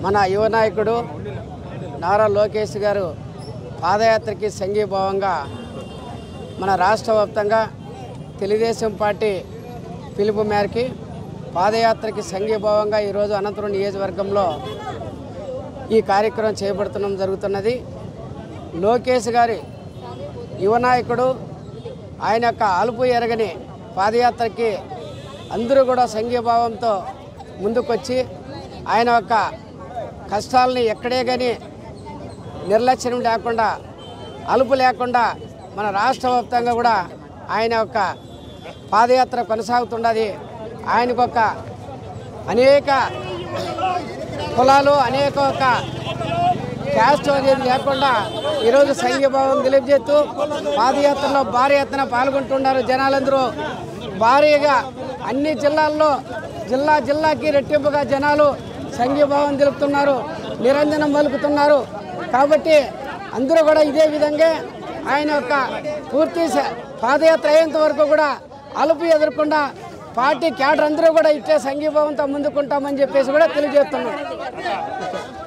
మన యువ నాయకుడు నారా లోకేష్ గారు పాదయాత్రకి సంఘీభావంగా మన రాష్ట్ర వ్యాప్తంగా తెలుగుదేశం పార్టీ పిలుపు మేరకి పాదయాత్రకి సంఘీభావంగా ఈరోజు అనంతపురం నియోజకవర్గంలో ఈ కార్యక్రమం చేపడుతున్నాం జరుగుతున్నది లోకేష్ గారి యువ నాయకుడు ఆయన యొక్క అలుపు ఎరగని పాదయాత్రకి అందరూ కూడా సంఘీభావంతో ముందుకొచ్చి ఆయన యొక్క కష్టాలని ఎక్కడే కానీ నిర్లక్ష్యం లేకుండా అలుపు లేకుండా మన రాష్ట్ర వ్యాప్తంగా కూడా ఆయన యొక్క పాదయాత్ర కొనసాగుతున్నది ఆయనకు ఒక అనేక కులాలు అనేక ఒక క్యాస్ట్ అనేది లేకుండా ఈరోజు సంఘీభావం తెలియజేస్తూ పాదయాత్రలో భారీ ఎత్తున పాల్గొంటున్నారు జనాలందరూ భారీగా అన్ని జిల్లాల్లో జిల్లా జిల్లాకి రెట్టింపుగా జనాలు సంఘీభావం తెలుపుతున్నారు నిరంజనం పలుకుతున్నారు కాబట్టి అందరూ కూడా ఇదే విధంగా ఆయన యొక్క పూర్తి స- పాదయాత్ర అయ్యేంత వరకు కూడా అలుపు ఎదురకుండా పార్టీ క్యాడర్ అందరూ కూడా ఇట్టే సంఘీభావంతో ముందుకుంటామని చెప్పేసి కూడా తెలియజేస్తున్నాం